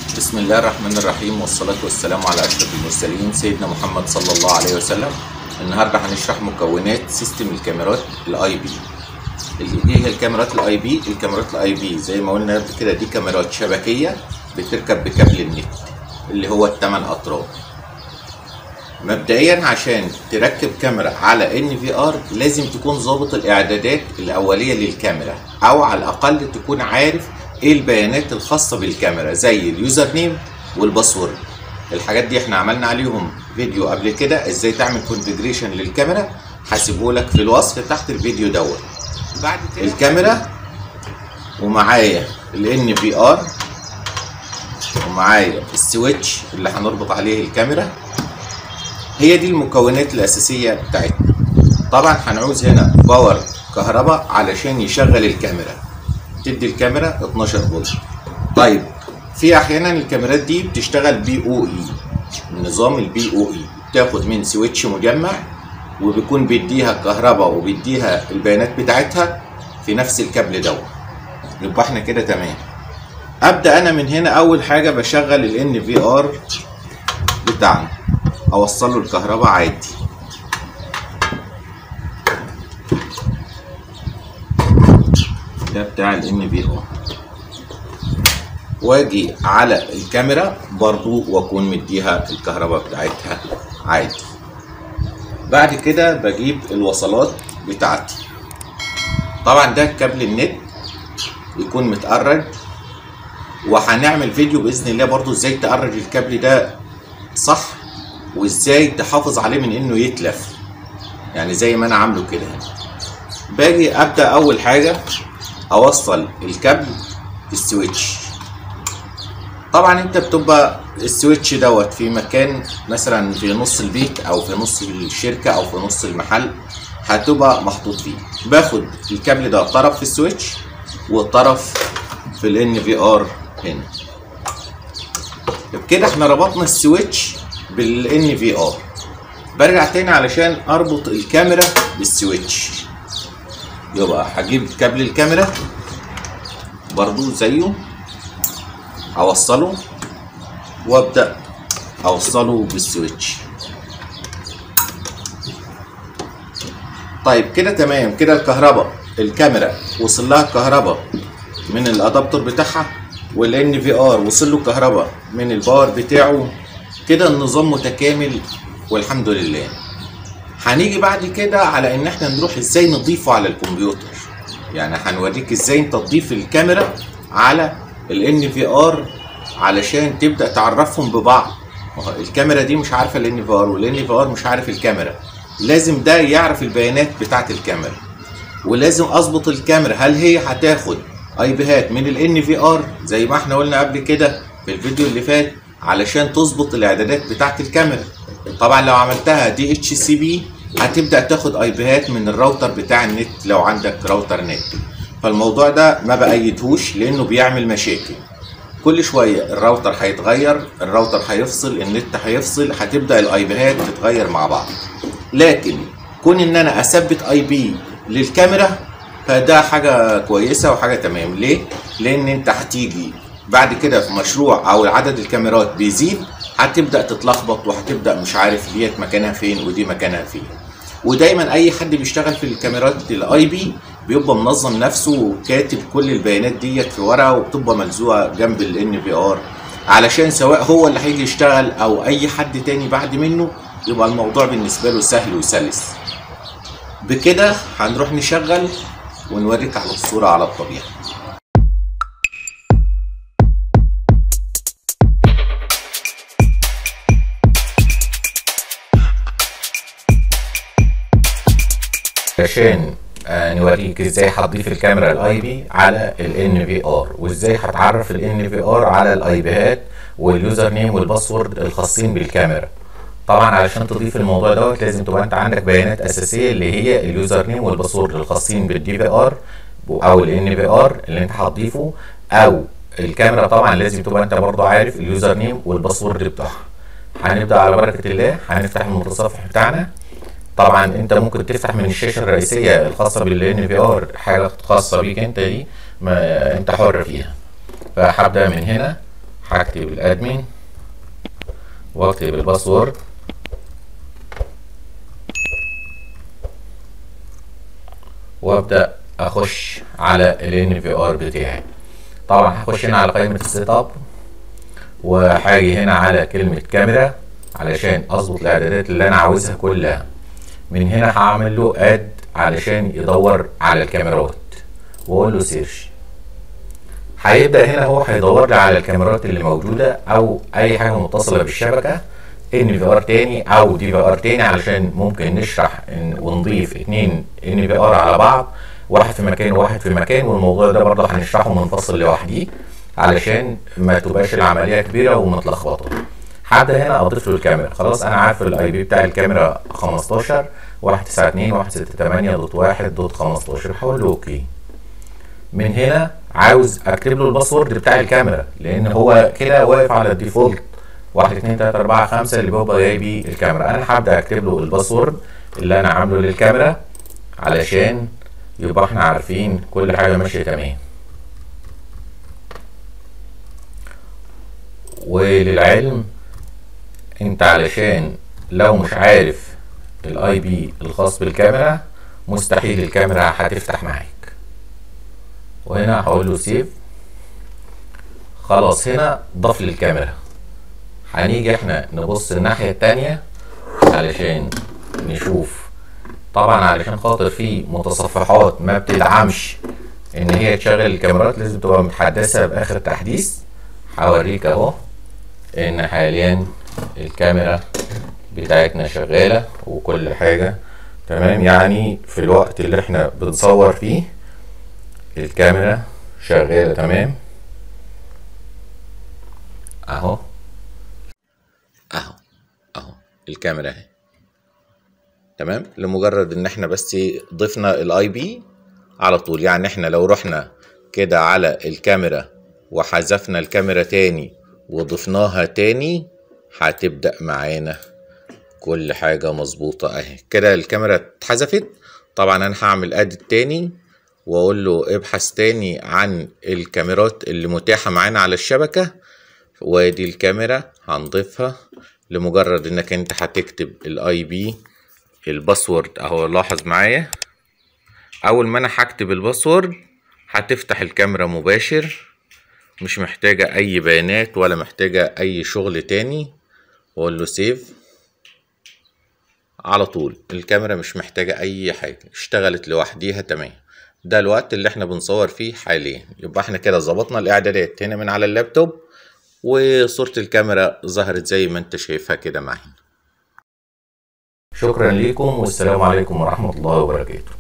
بسم الله الرحمن الرحيم والصلاة والسلام على أشرف المرسلين سيدنا محمد صلى الله عليه وسلم النهاردة هنشرح مكونات سيستم الكاميرات الاي بي ايه هي الكاميرات الاي بي الكاميرات الاي بي زي ما قلنا قبل كده دي كاميرات شبكية بتركب بكابل النت اللي هو الثمان أطراف مبدئيا عشان تركب كاميرا على ان في ار لازم تكون ظابط الاعدادات الاوليه للكاميرا او على الاقل تكون عارف ايه البيانات الخاصه بالكاميرا زي اليوزر نيم والباسورد الحاجات دي احنا عملنا عليهم فيديو قبل كده ازاي تعمل كونفيجريشن للكاميرا هسيبه لك في الوصف تحت الفيديو دوت بعد كده الكاميرا ومعايا الان في ار ومعايا السويتش اللي هنربط عليه الكاميرا هي دي المكونات الأساسية بتاعتنا طبعا هنعوز هنا باور كهرباء علشان يشغل الكاميرا تدي الكاميرا 12 فولت طيب في احيانا الكاميرات دي بتشتغل بي او اي نظام البي او اي بتاخد من سويتش مجمع وبيكون بيديها كهرباء وبيديها البيانات بتاعتها في نفس الكابل دوت يبقى احنا كده تمام ابدا انا من هنا اول حاجه بشغل الان في ار بتاعنا اوصل له الكهرباء عادي ده بتاع الان في ار واجي على الكاميرا برضو واكون مديها الكهرباء بتاعتها عادي بعد كده بجيب الوصلات بتاعتي طبعا ده كابل النت يكون متقرج وهنعمل فيديو باذن الله برضو ازاي تقرج الكابل ده صح وازاي تحافظ عليه من انه يتلف يعني زي ما انا عامله كده باجي ابدا اول حاجه اوصل الكابل السويتش طبعا انت بتبقى السويتش دوت في مكان مثلا في نص البيت او في نص الشركه او في نص المحل هتبقى محطوط فيه باخد الكابل ده طرف في السويتش والطرف في الان في ار هنا بكده احنا ربطنا السويتش بالان في ار برجع تاني علشان اربط الكاميرا بالسويتش يبقى هجيب كابل الكاميرا برضو زيه اوصله وابدا اوصله بالسويتش طيب كده تمام كده الكهرباء الكاميرا وصل لها الكهرباء من الادابتور بتاعها والان في ار وصل له كهرباء من الباور بتاعه كده النظام متكامل والحمد لله هنيجي بعد كده على ان احنا نروح ازاي نضيفه على الكمبيوتر يعني هنوريك ازاي انت تضيف الكاميرا على الان في ار علشان تبدا تعرفهم ببعض الكاميرا دي مش عارفه الان في ار والان في ار مش عارف الكاميرا لازم ده يعرف البيانات بتاعه الكاميرا ولازم اظبط الكاميرا هل هي هتاخد اي بيهات من الان في ار زي ما احنا قلنا قبل كده في الفيديو اللي فات علشان تظبط الاعدادات بتاعه الكاميرا طبعا لو عملتها دي اتش سي بي هتبدا تاخد اي بيهات من الراوتر بتاع النت لو عندك راوتر نت فالموضوع ده ما بايدهوش لانه بيعمل مشاكل كل شويه الراوتر هيتغير الراوتر هيفصل النت هيفصل هتبدا الاي بيهات تتغير مع بعض لكن كون ان انا اثبت اي بي للكاميرا فده حاجه كويسه وحاجه تمام ليه لان انت هتيجي بعد كده في مشروع او عدد الكاميرات بيزيد هتبدا تتلخبط وهتبدا مش عارف ديت مكانها فين ودي مكانها فين ودايما اي حد بيشتغل في الكاميرات الاي بي بيبقى منظم نفسه وكاتب كل البيانات ديت في ورقه وبتبقى ملزوقه جنب الان في ار علشان سواء هو اللي هيجي يشتغل او اي حد تاني بعد منه يبقى الموضوع بالنسبه له سهل وسلس بكده هنروح نشغل ونوريك على الصوره على الطبيعه عشان نوريك ازاي هتضيف الكاميرا الاي بي على الان في ار وازاي هتعرف الان في ار على الاي بيهات واليوزر نيم والباسورد الخاصين بالكاميرا طبعا علشان تضيف الموضوع دوت لازم تبقى انت عندك بيانات اساسيه اللي هي اليوزر نيم والباسورد الخاصين بالدي في ار او الان في ار اللي انت هتضيفه او الكاميرا طبعا لازم تبقى انت برضو عارف اليوزر نيم والباسورد بتاعها هنبدا على بركه الله هنفتح المتصفح بتاعنا طبعا انت ممكن تفتح من الشاشه الرئيسيه الخاصه بالان في ار حاجه خاصه بيك انت دي ما انت حر فيها فهبدا من هنا هكتب الادمن واكتب الباسورد وابدا اخش على ال NVR بتاعي طبعا هخش هنا على قائمة السيت اب وهاجي هنا على كلمة كاميرا علشان اظبط الاعدادات اللي انا عاوزها كلها من هنا هعمل له اد علشان يدور على الكاميرات واقول له سيرش هيبدا هنا هو هيدور لي على الكاميرات اللي موجوده او اي حاجه متصله بالشبكه ان في ار تاني او دي في ار تاني علشان ممكن نشرح ونضيف اتنين ان في ار على بعض واحد في مكان وواحد في مكان والموضوع ده برضه هنشرحه منفصل لوحديه علشان ما تبقاش العمليه كبيره ومتلخبطه هبدا هنا اضيف له الكاميرا خلاص انا عارف الاي بي بتاع الكاميرا 15 192 168 دوت 1 دوت 15 هقول له اوكي من هنا عاوز اكتب له الباسورد بتاع الكاميرا لان هو كده واقف على الديفولت 1 2 3 4 5 اللي بيبقى جاي بيه الكاميرا انا هبدا اكتب له الباسورد اللي انا عامله للكاميرا علشان يبقى احنا عارفين كل حاجه ماشيه تمام وللعلم انت علشان لو مش عارف الاي بي الخاص بالكاميرا مستحيل الكاميرا هتفتح معاك وهنا هقول له سيف خلاص هنا ضاف لي الكاميرا هنيجي احنا نبص الناحية التانية علشان نشوف طبعا علشان خاطر في متصفحات ما بتدعمش ان هي تشغل الكاميرات لازم تبقى متحدثة باخر تحديث هوريك اهو ان حاليا الكاميرا بتاعتنا شغالة وكل حاجة تمام يعني في الوقت اللي احنا بنصور فيه الكاميرا شغالة تمام اهو اهو اهو الكاميرا اهي تمام لمجرد ان احنا بس ضفنا الاي بي على طول يعني احنا لو رحنا كده على الكاميرا وحذفنا الكاميرا تاني وضفناها تاني هتبدأ معانا كل حاجة مظبوطة اهي كده الكاميرا اتحذفت طبعا انا هعمل ادي تاني واقول له ابحث تاني عن الكاميرات اللي متاحة معانا على الشبكة وادي الكاميرا هنضيفها لمجرد انك انت هتكتب الاي بي الباسورد اهو لاحظ معايا اول ما انا هكتب الباسورد هتفتح الكاميرا مباشر مش محتاجة اي بيانات ولا محتاجة اي شغل تاني واقول له سيف على طول الكاميرا مش محتاجة اي حاجة اشتغلت لوحديها تمام ده الوقت اللي احنا بنصور فيه حاليا يبقى احنا كده ظبطنا الاعدادات هنا من على اللابتوب وصورة الكاميرا ظهرت زي ما انت شايفها كده معانا شكرا لكم والسلام عليكم ورحمة الله وبركاته